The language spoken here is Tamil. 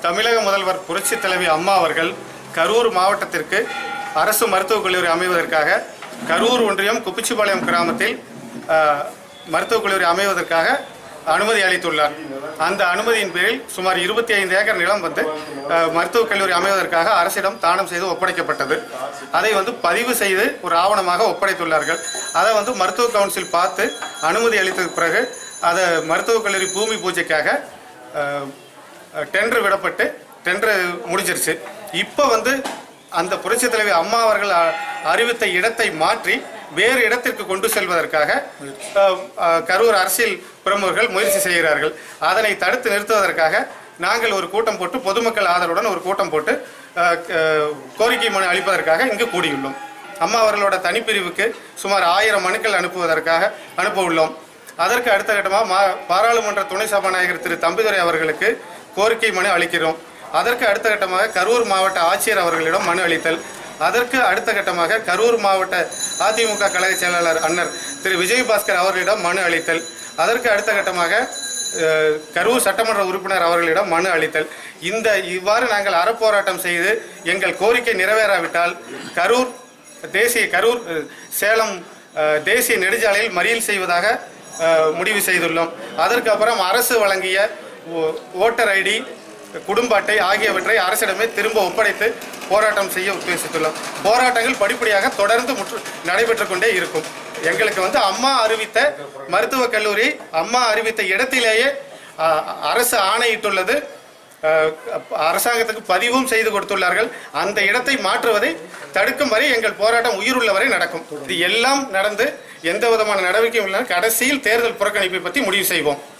தமிழக முதல்வர் புரட்சித் தலைவி அம்மா அவர்கள் கரூர் மாவட்டத்திற்கு அரசு மருத்துவக் கல்லூரி அமைவதற்காக கரூர் ஒன்றியம் குப்பிச்சிபாளையம் கிராமத்தில் அஹ், மருத்துவக் கல்லூரி அமைவதற்காக அனுமதி அளித்துள்ளார் அந்த அனுமதியின் பேரில் சுமார் இருபத்தி ஐந்து ஏக்கர் நிலம் வந்து அஹ், மருத்துவக் கல்லூரி அமைவதற்காக அரசிடம் தானம் செய்து ஒப்படைக்கப்பட்டது அதை வந்து பதிவு செய்து ஒரு ஆவணமாக ஒப்படைத்துள்ளார்கள் அதை வந்து மருத்துவ கவுன்சில் பார்த்து அனுமதி அளித்ததுக்கு பிறகு அதை மருத்துவக் கல்லூரி பூமி பூஜைக்காக அஹ், டெண்டர் விடப்பட்டு டெண்டர் முடிஞ்சிருச்சு இப்போ வந்து அந்த புரட்சித் தலைவி அம்மா அவர்கள் அ- அறிவித்த இடத்தை மாற்றி வேறு இடத்திற்கு கொண்டு செல்வதற்காக அஹ், அஹ், கரூர் அரசியல் பிரமுகர்கள் முயற்சி செய்கிறார்கள் அதனை தடுத்து நிறுத்துவதற்காக நாங்கள் ஒரு கூட்டம் போட்டு பொதுமக்கள் ஆதரவுடன் ஒரு கூட்டம் போட்டு அஹ், அஹ், கோரிக்கை மனு அளிப்பதற்காக இங்கு கூடியுள்ளோம் அம்மா அவர்களோட தனிப்பிரிவுக்கு சுமார் ஆயிரம் மனுக்கள் அனுப்புவதற்காக அனுப்ப உள்ளோம் அதற்கு அடுத்த கட்டமாக மா பாராளுமன்ற துணை சபாநாயகர் திரு தம்பிதுரை அவர்களுக்கு கோரிக்கை மனு அளிக்கிறோம் அதற்கு அடுத்த கட்டமாக கரூர் மாவட்ட ஆட்சியர் அவர்களிடம் மனு அளித்தல் அதற்கு அடுத்த கட்டமாக கரூர் மாவட்ட அதிமுக கழக செயலாளர் அண்ணர் திரு விஜயபாஸ்கர் அவர்களிடம் மனு அளித்தல் அதற்கு அடுத்த கட்டமாக அஹ், கரூர் சட்டமன்ற உறுப்பினர் அவர்களிடம் மனு அளித்தல் இந்த இவ்வாறு நாங்கள் அறப்போராட்டம் செய்து எங்கள் கோரிக்கை நிறைவேறாவிட்டால் கரூர் தேசிய கரூர் அஹ், சேலம் அஹ், தேசிய நெடுஞ்சாலையில் மறியல் செய்வதாக அஹ், முடிவு செய்துள்ளோம் அதற்கு அப்புறம் அரசு வழங்கிய ஓ- ஓட்டர் ஐடி குடும்ப அட்டை ஆகியவற்றை அரசிடமே திரும்ப ஒப்படைத்து போராட்டம் செய்ய உத்தேசித்துள்ளோம் போராட்டங்கள் படிப்படியாக தொடர்ந்து முற்று நடைபெற்று கொண்டே இருக்கும் எங்களுக்கு வந்து அம்மா அறிவித்த மருத்துவக் கல்லூரி அம்மா அறிவித்த இடத்திலேயே அஹ், அரசு ஆணையிட்டுள்ளது அஹ், அரசாங்கத்துக்கு பதிவும் செய்து கொடுத்துள்ளார்கள் அந்த இடத்தை மாற்றுவதை தடுக்கும் வரை எங்கள் போராட்டம் உயிருள்ள வரை நடக்கும் இது எல்லாம் நடந்து எந்த விதமான நடவடிக்கையும் இல்லை கடைசியில் தேர்தல் புறக்கணிப்பை பற்றி முடிவு செய்வோம்